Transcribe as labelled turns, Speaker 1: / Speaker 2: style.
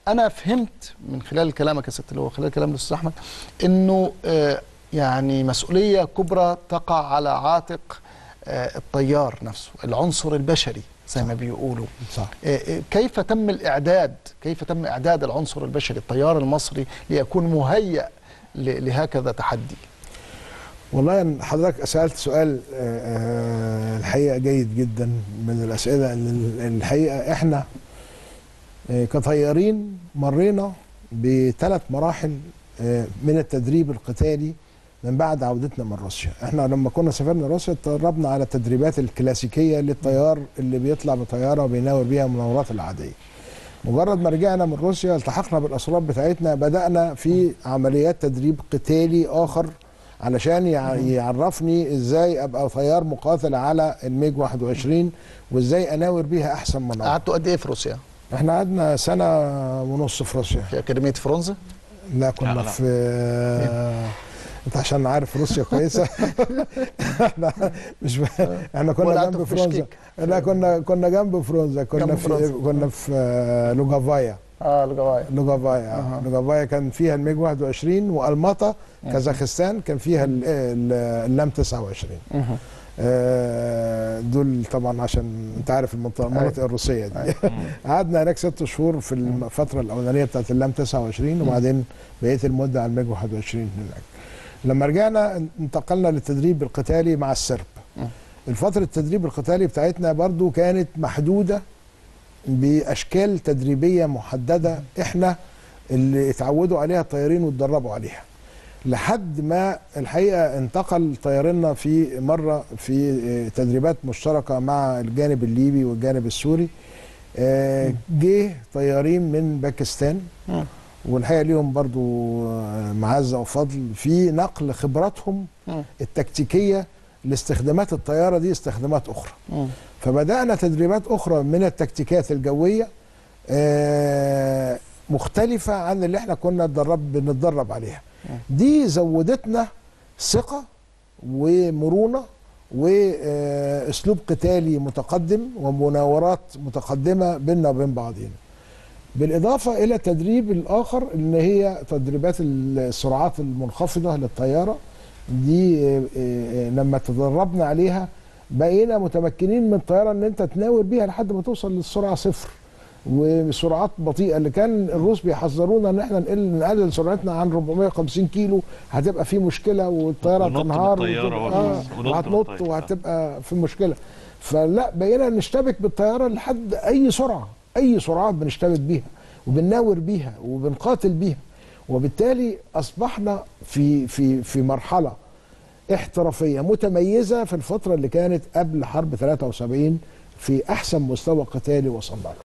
Speaker 1: انا فهمت من خلال كلامك يا ست اللي هو خلال كلام الاستاذ احمد انه آه، يعني مسؤوليه كبرى تقع على عاتق آه، الطيار نفسه العنصر البشري زي ما بيقولوا
Speaker 2: صح
Speaker 1: آه، آه، كيف تم الاعداد كيف تم اعداد العنصر البشري الطيار المصري ليكون مهيأ ل- لهكذا تحدي
Speaker 2: والله يعني حضرتك سألت سؤال آه، آه، الحقيقة جيد جدا من الأسئلة اللي الحقيقة احنا آه، كطيارين مرينا بثلاث مراحل آه، من التدريب القتالي من بعد عودتنا من روسيا احنا لما كنا سافرنا روسيا اتدربنا على التدريبات الكلاسيكية للطيار اللي بيطلع بطيارة وبيناور بيها المناورات العادية مجرد ما رجعنا من روسيا التحقنا بالاسرار بتاعتنا بدانا في عمليات تدريب قتالي اخر علشان يع- يعرفني ازاي ابقى طيار مقاتل على الميج 21 وازاي اناور بيها احسن مناور
Speaker 1: قعدتوا قد ايه في روسيا
Speaker 2: احنا قعدنا سنه ونص في روسيا
Speaker 1: في اكاديميه فرونزا
Speaker 2: لا كنا
Speaker 3: لا.
Speaker 2: في انت عشان عارف روسيا كويسه احنا مش ب... احنا كنا
Speaker 1: ولا
Speaker 2: جنب
Speaker 1: أنتوا في
Speaker 2: فرونزا
Speaker 1: بشكيك؟
Speaker 2: لا كنا كنا جنب فرونزا كنا
Speaker 1: جنب
Speaker 2: في
Speaker 1: فرونزا.
Speaker 2: كنا في آه، لوجافايا
Speaker 1: اه الجوايا
Speaker 2: لوجافايا
Speaker 1: أها.
Speaker 2: لوجافايا كان فيها الميج 21 والماطا كازاخستان كان فيها ال- ال- اللام 29 آه، دول طبعا عشان انت عارف المنطقه المناطق الروسيه دي قعدنا هناك ست شهور في الفتره الاولانيه بتاعت اللام 29 وبعدين بقيه المده على الميج 21 هناك لما رجعنا انتقلنا للتدريب القتالي مع السرب الفتره التدريب القتالي بتاعتنا برضو كانت محدوده باشكال تدريبيه محدده احنا اللي اتعودوا عليها الطيارين واتدربوا عليها لحد ما الحقيقه انتقل طيارنا في مره في اه، تدريبات مشتركه مع الجانب الليبي والجانب السوري اه، جه طيارين من باكستان
Speaker 1: مم.
Speaker 2: والحقيقه ليهم برضو اه، معزه وفضل في نقل خبراتهم
Speaker 1: مم.
Speaker 2: التكتيكيه لاستخدامات الطياره دي استخدامات اخرى
Speaker 1: مم.
Speaker 2: فبدأنا تدريبات أخرى من التكتيكات الجوية آه، مختلفة عن اللي احنا كنا اتدرب بنتدرب عليها دي زودتنا ثقة ومرونة واسلوب قتالي متقدم ومناورات متقدمة بيننا وبين بعضنا بالإضافة إلى التدريب الآخر اللي هي تدريبات السرعات المنخفضة للطيارة دي آه، آه، لما تدربنا عليها بقينا متمكنين من الطياره ان انت تناور بيها لحد ما توصل للسرعه صفر وسرعات بطيئه اللي كان الروس بيحذرونا ان احنا نقل نقلل سرعتنا عن 450 كيلو هتبقى في مشكله والطياره
Speaker 3: ونط
Speaker 2: تنهار
Speaker 3: بالطيارة
Speaker 2: وتبقى-
Speaker 3: وهتنط- ونط
Speaker 2: وهتنط
Speaker 3: بالطيارة.
Speaker 2: وهتبقى في مشكله فلا بقينا نشتبك بالطياره لحد اي سرعه اي سرعات بنشتبك بيها وبنناور بيها وبنقاتل بيها وبالتالي اصبحنا في في في مرحله احترافيه متميزه في الفتره اللي كانت قبل حرب 73 في احسن مستوى قتالي وصلنا له